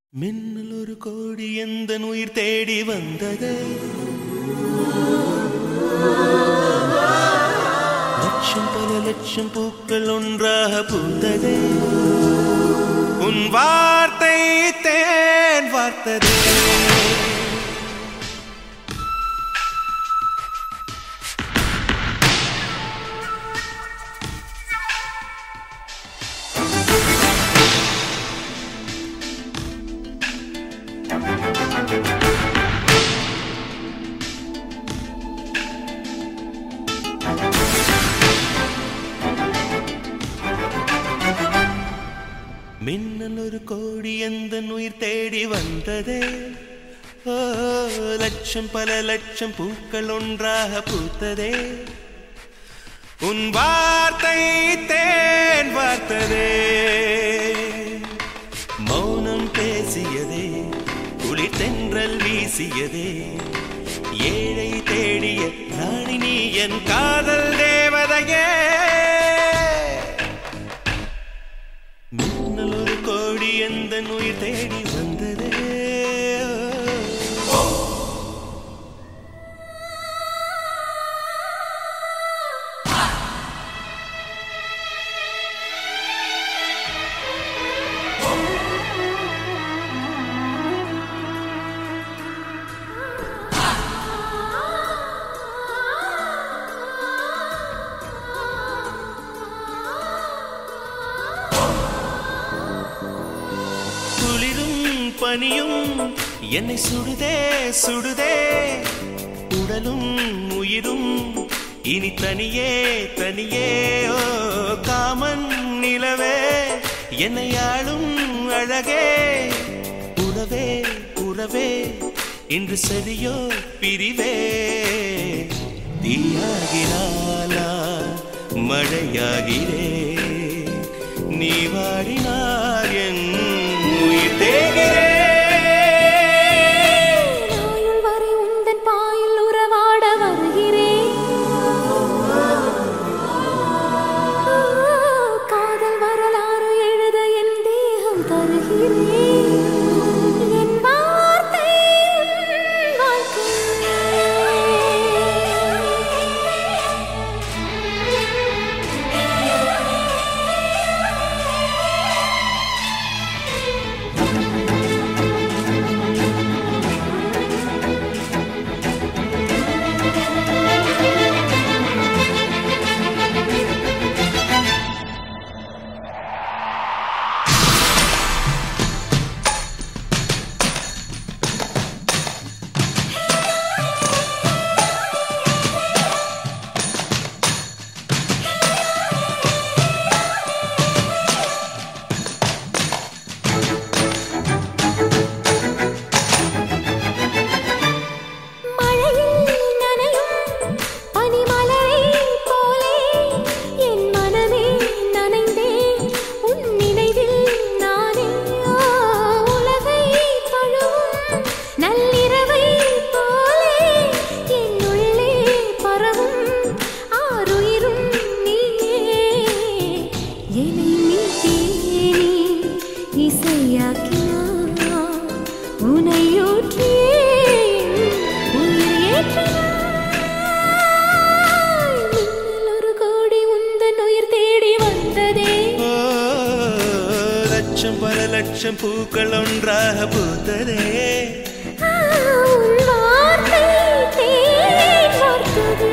மின்னல் ஒரு கோடி எந்த உயிர் தேடி வந்தது லட்சம் பல லட்சம் பூக்கள் ஒன்றாக பூத்தது உன் வார்த்தை தேன் வார்த்தது மின்னல் ஒரு கோடி எந்த உயிர் தேடி வந்ததே ஓ லட்சம் பல லட்சம் பூக்கள் ஒன்றாக பூத்ததே உன் வார்த்தை தேன் வார்த்ததே மௌனம் பேசியதே குளிர் தென்றல் வீசியதே ஏழை தேடிய ராணி நீ என் காதல் தேவதையே மின்னல் ஒரு கோடி எந்த உயிர் தேடி வந்ததே குளிரும் பனியும் என்னை சுடுதே சுடுதே உடலும் உயிரும் இனி தனியே தனியே ஓ காமன் நிலவே என்னை ஆளும் அழகே உறவே உறவே இன்று சரியோ பிரிவே தீயாகினாலா மழையாகிறே நீ வாடினார் என் உயிர் தேகிறே நாயுள் வரை உந்தன் பாயில் உறவாட வருகிறேன் காதல் வரலாறு எழுத என் தேகம் தருகிறேன் என் வார்த்தை உன் வாழ்க்கை மழையில் நனையும் பனிமலையைப் போலே என் மனமே நனைந்தே உன் நினைவில் நானே ஓ, உலகைத் தொழுவும் நள்ளிரவைப் போலே என் உள்ளே பரவும் ஆருயிரும் நீயே என்னை மீட்டே நீ இசையாக்கினாய் உனையூற்றியே உயிர் ஏற்றினாய் மின்னல் ஒரு கோடி உந்தன் உயிர் தேடி வந்ததே ஓ, லட்சம் பல லட்சம் பூக்கள் ஒன்றாக பூத்ததே ஆ, உன் வார்த்தை தேன் வார்த்ததே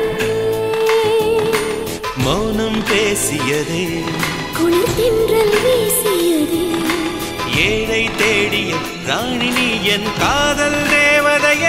மௌனம் பேசியதே குளிர் தென்றல் வீசியதே ஏழை தேடிய ராணி நீ என் காதல் தேவதையே